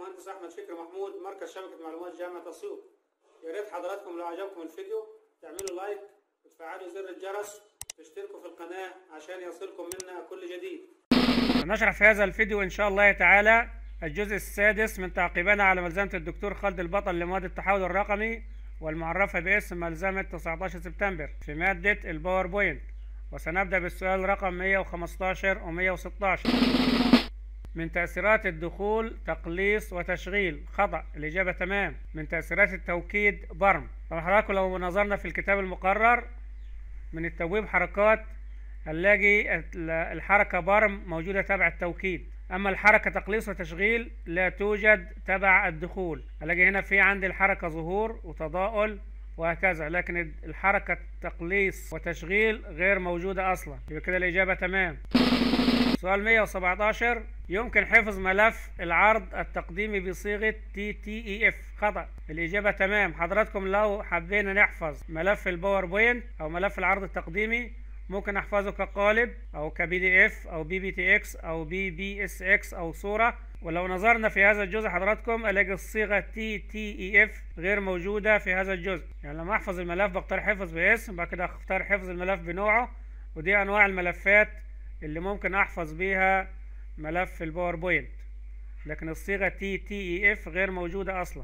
المهندس احمد فكري محمود مركز شبكه معلومات جامعه اسيوط يا ريت حضراتكم لو عجبكم الفيديو تعملوا لايك وتفعلوا زر الجرس وتشتركوا في القناه عشان يصلكم منا كل جديد نشرح في هذا الفيديو ان شاء الله تعالى الجزء السادس من تعقيبنا على ملزمه الدكتور خالد البطل لمواد التحول الرقمي والمعرفه باسم ملزمه 19 سبتمبر في ماده الباوربوينت وسنبدا بالسؤال رقم 115 و 116 من تأثيرات الدخول تقليص وتشغيل خطأ الإجابة تمام من تأثيرات التوكيد برم طبعا حضراتكم لو نظرنا في الكتاب المقرر من التبويب حركات هنلاقي الحركة برم موجودة تبع التوكيد أما الحركة تقليص وتشغيل لا توجد تبع الدخول هلاقي هنا في عندي الحركة ظهور وتضاؤل وهكذا لكن الحركة تقليص وتشغيل غير موجودة أصلا يبقى كده الإجابة تمام سؤال 117 يمكن حفظ ملف العرض التقديمي بصيغة تي تي اي اف خطأ الإجابة تمام حضراتكم لو حبينا نحفظ ملف الباوربوينت أو ملف العرض التقديمي ممكن نحفظه كقالب أو كبي دي اف أو بي بي تي اكس أو بي بي اس اكس أو صورة ولو نظرنا في هذا الجزء حضراتكم الاقي الصيغه تي تي اي اف غير موجوده في هذا الجزء يعني لما احفظ الملف بختار حفظ باسم بعد كده اختار حفظ الملف بنوعه ودي انواع الملفات اللي ممكن احفظ بيها ملف الباوربوينت لكن الصيغه تي تي اي اف غير موجوده اصلا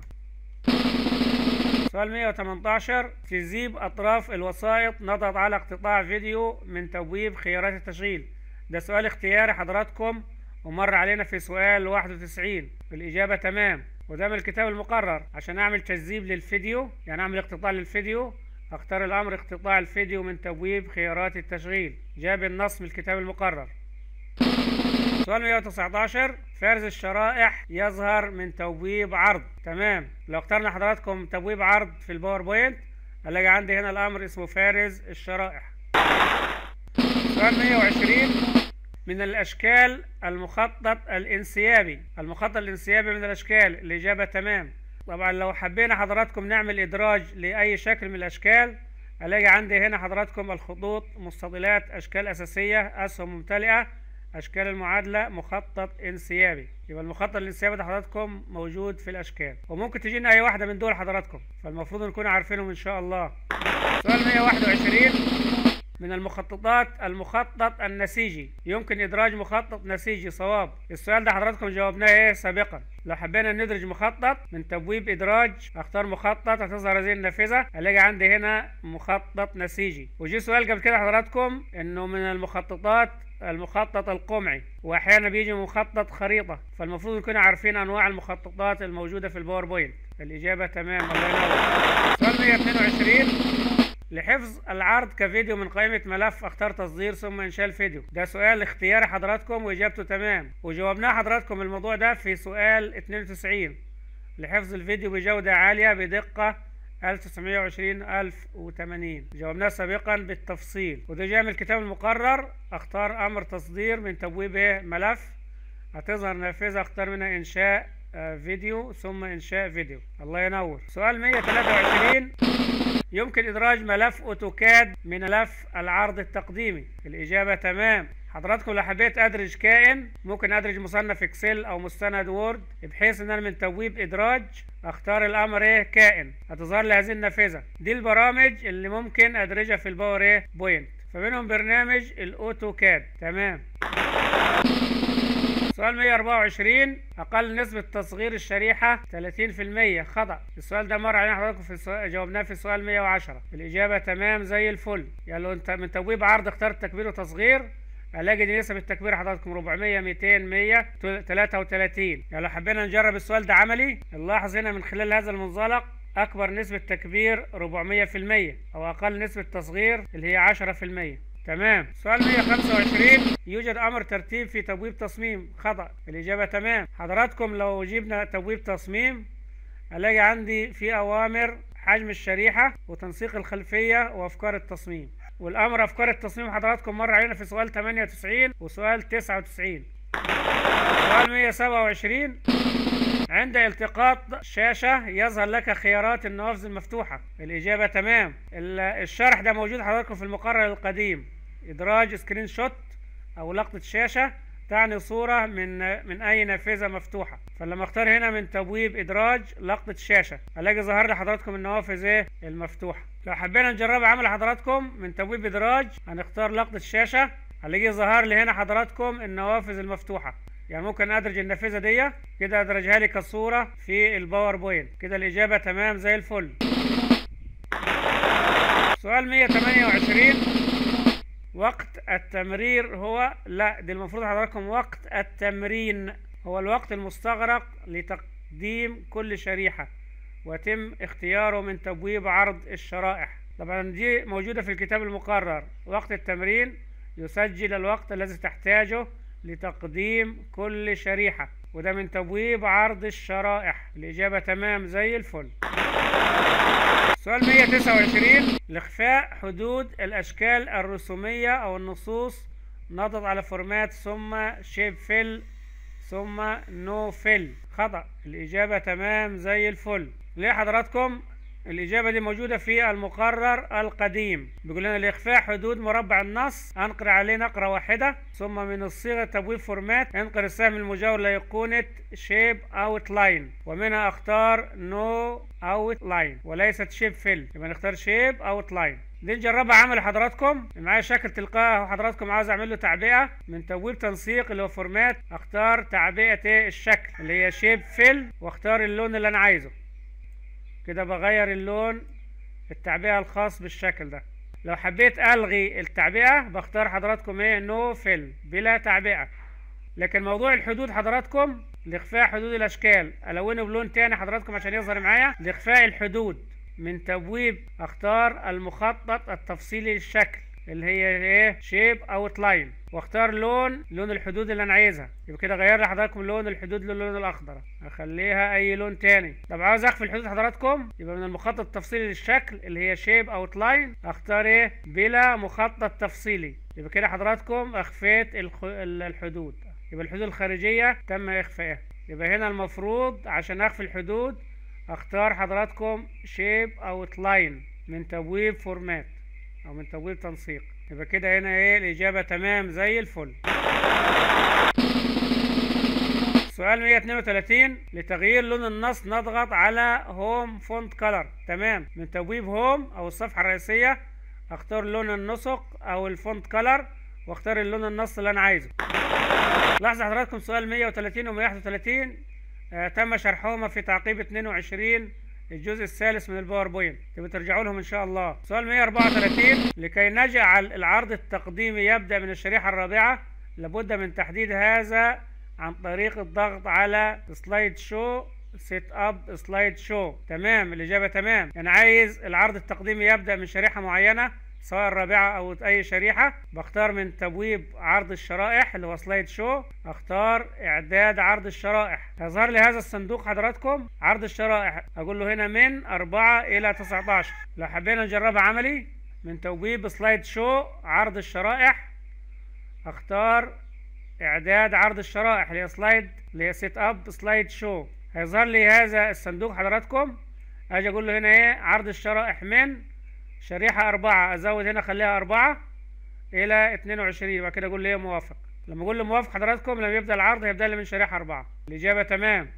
سؤال 118 تذيب اطراف الوسائط نضغط على اقتطاع فيديو من تبويب خيارات التشغيل ده سؤال اختياري حضراتكم ومر علينا في سؤال 91 الإجابة تمام وده من الكتاب المقرر عشان أعمل تجذيب للفيديو يعني أعمل اقتطاع للفيديو أختار الأمر اقتطاع الفيديو من تبويب خيارات التشغيل جاب النص من الكتاب المقرر سؤال 119 فرز الشرائح يظهر من تبويب عرض تمام لو اخترنا حضراتكم تبويب عرض في الباوربوينت هلاقي عندي هنا الأمر اسمه فارز الشرائح سؤال 120 من الأشكال المخطط الانسيابي المخطط الانسيابي من الأشكال الإجابة تمام طبعا لو حبينا حضراتكم نعمل إدراج لأي شكل من الأشكال ألاقي عندي هنا حضراتكم الخطوط مستطيلات أشكال أساسية أسهم ممتلئة أشكال المعادلة مخطط انسيابي يبقى المخطط الانسيابي ده حضراتكم موجود في الأشكال وممكن تجينا أي واحدة من دول حضراتكم فالمفروض نكون عارفينهم إن شاء الله سؤال 121 من المخططات المخطط النسيجي يمكن ادراج مخطط نسيجي صواب السؤال ده حضراتكم جاوبناه ايه سابقا لو حبينا ندرج مخطط من تبويب ادراج اختار مخطط هتظهر هذه النافذه الاقي عندي هنا مخطط نسيجي وجي سؤال قبل كده حضراتكم انه من المخططات المخطط القمعي واحيانا بيجي مخطط خريطه فالمفروض نكون عارفين انواع المخططات الموجوده في الباوربوينت الاجابه تمام الله ينور سؤال 122 لحفظ العرض كفيديو من قائمة ملف اختار تصدير ثم انشاء الفيديو ده سؤال اختياري حضراتكم واجابته تمام وجاوبناه حضراتكم الموضوع ده في سؤال 92 لحفظ الفيديو بجودة عالية بدقة 1920 1080 جاوبناه سابقا بالتفصيل وده جاي من الكتاب المقرر اختار امر تصدير من تبويب ايه ملف هتظهر نافذة اختار منها انشاء فيديو ثم انشاء فيديو الله ينور سؤال 123 يمكن إدراج ملف أوتوكاد من ملف العرض التقديمي الإجابة تمام حضراتكم لو حبيت أدرج كائن ممكن أدرج مصنف إكسل أو مستند وورد بحيث إن أنا من تبويب إدراج أختار الأمر إيه كائن هتظهر لي هذه النافذة دي البرامج اللي ممكن أدرجها في الباور إيه بوينت فمنهم برنامج الأوتوكاد تمام سؤال 124 أقل نسبة تصغير الشريحة 30% خطأ السؤال ده مر علينا حضراتكم في السؤال جاوبناه في السؤال 110 الإجابة تمام زي الفل يعني لو أنت من تبويب عرض اخترت تكبير وتصغير الاقي دي نسب التكبير حضراتكم 400 200 100 33 يعني لو حبينا نجرب السؤال ده عملي نلاحظ هنا من خلال هذا المنزلق اكبر نسبة تكبير 400% او اقل نسبة تصغير اللي هي 10% تمام سؤال 125 يوجد امر ترتيب في تبويب تصميم خطأ الاجابة تمام حضراتكم لو جبنا تبويب تصميم الاقي عندي في اوامر حجم الشريحة وتنسيق الخلفية وافكار التصميم والامر افكار التصميم حضراتكم مر علينا في سؤال 98 وسؤال 99 سؤال 127 عند التقاط شاشة يظهر لك خيارات النوافذ المفتوحة الإجابة تمام الشرح ده موجود حضراتكم في المقرر القديم إدراج سكرين شوت أو لقطة شاشة تعني صورة من من أي نافذة مفتوحة فلما اختار هنا من تبويب إدراج لقطة الشاشة هلاقي ظهر لي حضراتكم النوافذ إيه المفتوحة لو حبينا نجرب عمل حضراتكم من تبويب إدراج هنختار لقطة الشاشة هلاقي ظهر لي هنا حضراتكم النوافذ المفتوحة يعني ممكن ادرج النافذه دي كده ادرجها لي كصوره في الباوربوينت كده الاجابه تمام زي الفل سؤال 128 وقت التمرير هو لا دي المفروض حضراتكم وقت التمرين هو الوقت المستغرق لتقديم كل شريحة ويتم اختياره من تبويب عرض الشرائح طبعا دي موجودة في الكتاب المقرر وقت التمرين يسجل الوقت الذي تحتاجه لتقديم كل شريحة وده من تبويب عرض الشرائح الإجابة تمام زي الفل سؤال 129 لإخفاء حدود الأشكال الرسومية أو النصوص نضغط على فورمات ثم شيب فيل ثم نو فيل خطأ الإجابة تمام زي الفل ليه حضراتكم الإجابة دي موجودة في المقرر القديم بيقول لنا لإخفاء حدود مربع النص أنقر عليه نقرة واحدة ثم من الصيغة تبويب فورمات انقر السهم المجاور لأيقونة شيب أوت لاين ومنها أختار نو أوت لاين وليست شيب فيل يبقى نختار شيب أوت لاين دي نجربها عمل حضراتكم معايا شكل تلقائي وحضراتكم عاوز اعمل له تعبئه من تبويب تنسيق اللي هو فورمات اختار تعبئه ايه الشكل اللي هي شيب فيل واختار اللون اللي انا عايزه كده بغير اللون التعبئة الخاص بالشكل ده لو حبيت الغي التعبئة بختار حضراتكم ايه نو فيل بلا تعبئة لكن موضوع الحدود حضراتكم لاخفاء حدود الاشكال الونه بلون تاني حضراتكم عشان يظهر معايا لاخفاء الحدود من تبويب اختار المخطط التفصيلي للشكل اللي هي ايه شيب اوت لاين واختار لون لون الحدود اللي انا عايزها يبقى كده غير لحضراتكم لون الحدود للون الاخضر اخليها اي لون تاني طب عاوز اخفي الحدود حضراتكم يبقى من المخطط التفصيلي للشكل اللي هي شيب اوت لاين اختار ايه بلا مخطط تفصيلي يبقى كده حضراتكم اخفيت الخ... الحدود يبقى الحدود الخارجيه تم اخفائها يبقى هنا المفروض عشان اخفي الحدود اختار حضراتكم شيب اوت لاين من تبويب فورمات او من تبويب تنسيق يبقى كده هنا ايه الاجابه تمام زي الفل سؤال 132 لتغيير لون النص نضغط على هوم فونت كلر تمام من تبويب هوم او الصفحه الرئيسيه اختار لون النسق او الفونت كلر واختار اللون النص اللي انا عايزه لاحظ حضراتكم سؤال 130 و 131 آه تم شرحهما في تعقيب 22 الجزء الثالث من الباوربوينت تبقى ترجعوا لهم ان شاء الله سؤال 134 لكي نجعل العرض التقديمي يبدا من الشريحه الرابعه لابد من تحديد هذا عن طريق الضغط على سلايد شو سيت اب سلايد شو تمام الاجابه تمام انا عايز العرض التقديمي يبدا من شريحه معينه سواء الرابعة أو أي شريحة بختار من تبويب عرض الشرائح اللي هو سلايد شو أختار إعداد عرض الشرائح هيظهر لي هذا الصندوق حضراتكم عرض الشرائح أقول له هنا من 4 إلى 19 لو حبينا نجربها عملي من تبويب سلايد شو عرض الشرائح أختار إعداد عرض الشرائح اللي هي سلايد اللي هي سيت أب سلايد شو هيظهر لي هذا الصندوق حضراتكم أجي أقول له هنا إيه عرض الشرائح من شريحة أربعة أزود هنا أخليها أربعة إلى اتنين وعشرين وبعد كده أقول له إيه موافق لما أقول له موافق حضراتكم لما يبدأ العرض هيبدأ لي من شريحة أربعة الإجابة تمام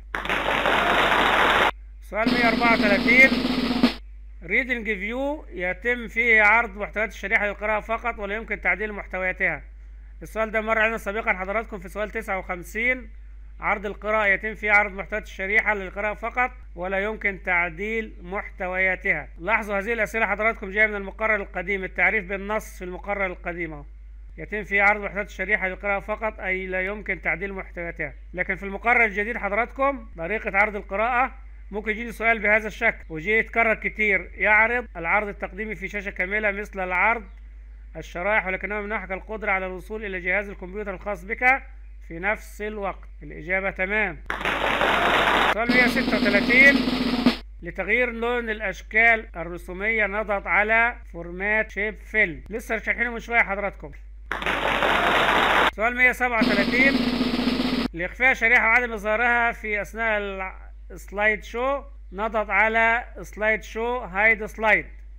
سؤال 134 ريدنج فيو يتم فيه عرض محتويات الشريحة للقراءة فقط ولا يمكن تعديل محتوياتها السؤال ده مر علينا سابقا حضراتكم في سؤال 59 عرض القراءة يتم فيه عرض محتويات الشريحة للقراءة فقط ولا يمكن تعديل محتوياتها لاحظوا هذه الأسئلة حضراتكم جاية من المقرر القديم التعريف بالنص في المقرر القديم اهو يتم فيه عرض محتويات الشريحة للقراءة فقط أي لا يمكن تعديل محتوياتها لكن في المقرر الجديد حضراتكم طريقة عرض القراءة ممكن يجيني سؤال بهذا الشكل وجي يتكرر كتير يعرض العرض التقديمي في شاشة كاملة مثل العرض الشرائح ولكنه يمنحك القدرة على الوصول إلى جهاز الكمبيوتر الخاص بك في نفس الوقت الإجابة تمام سؤال 136 لتغيير لون الأشكال الرسومية نضغط على فورمات شيب فيل لسه شارحينه من شوية حضراتكم سؤال 137 لإخفاء شريحة وعدم إظهارها في أثناء السلايد شو نضغط على سلايد شو هايد سلايد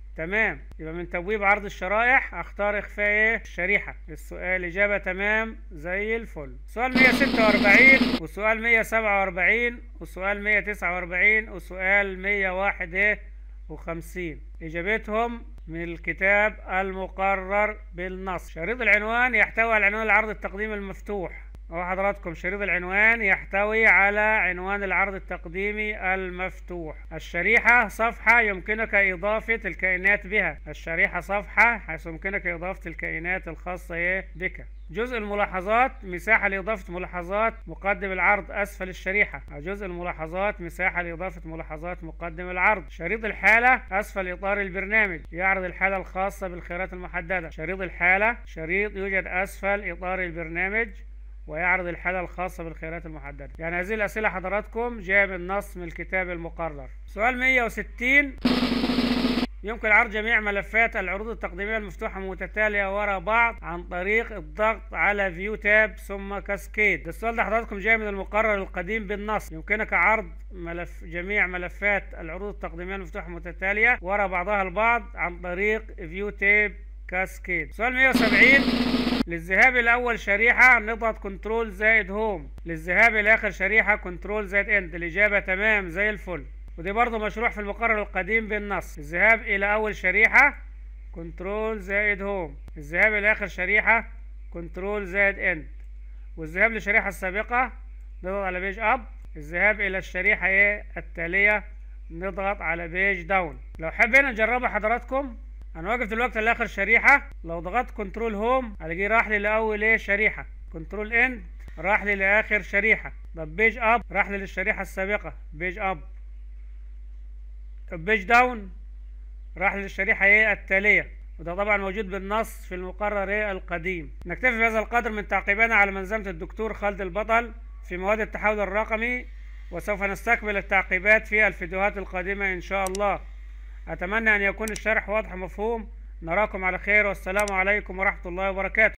تمام يبقى من تبويب عرض الشرائح اختار اخفاء ايه الشريحة السؤال اجابة تمام زي الفل سؤال 146 وسؤال 147 وسؤال 149 وسؤال 101 ايه وخمسين اجابتهم من الكتاب المقرر بالنص شريط العنوان يحتوي على عنوان العرض التقديمي المفتوح اهو حضراتكم شريط العنوان يحتوي على عنوان العرض التقديمي المفتوح الشريحة صفحة يمكنك إضافة الكائنات بها الشريحة صفحة حيث يمكنك إضافة الكائنات الخاصة إيه بك جزء الملاحظات مساحة لإضافة ملاحظات مقدم العرض أسفل الشريحة جزء الملاحظات مساحة لإضافة ملاحظات مقدم العرض شريط الحالة أسفل إطار البرنامج يعرض الحالة الخاصة بالخيارات المحددة شريط الحالة شريط يوجد أسفل إطار البرنامج ويعرض الحالة الخاصة بالخيارات المحددة يعني هذه الأسئلة حضراتكم جاء من نص من الكتاب المقرر سؤال 160 يمكن عرض جميع ملفات العروض التقديمية المفتوحة متتالية وراء بعض عن طريق الضغط على فيو تاب ثم كاسكيد السؤال ده حضراتكم جاي من المقرر القديم بالنص يمكنك عرض ملف جميع ملفات العروض التقديمية المفتوحة متتالية وراء بعضها البعض عن طريق فيو تاب كاسكيد سؤال 170 للذهاب إلى أول شريحة نضغط كنترول زائد هوم للذهاب إلى آخر شريحة كنترول زائد اند الإجابة تمام زي الفل ودي برضه مشروع في المقرر القديم بالنص الذهاب إلى أول شريحة كنترول زائد هوم الذهاب إلى آخر شريحة كنترول زائد اند والذهاب للشريحة السابقة نضغط على بيج أب الذهاب إلى الشريحة إيه التالية نضغط على بيج داون لو حبينا نجربها حضراتكم انا واقف دلوقتي لاخر شريحه لو ضغطت كنترول هوم هلاقيه راح لي لاول ايه شريحه كنترول اند راح لي لاخر شريحه طب بيج اب راح لي للشريحه السابقه بيج اب طب بيج داون راح للشريحه ايه التاليه وده طبعا موجود بالنص في المقرر ايه القديم نكتفي بهذا القدر من تعقيبنا على منظمه الدكتور خالد البطل في مواد التحول الرقمي وسوف نستكمل التعقيبات في الفيديوهات القادمه ان شاء الله أتمنى أن يكون الشرح واضح ومفهوم نراكم على خير والسلام عليكم ورحمة الله وبركاته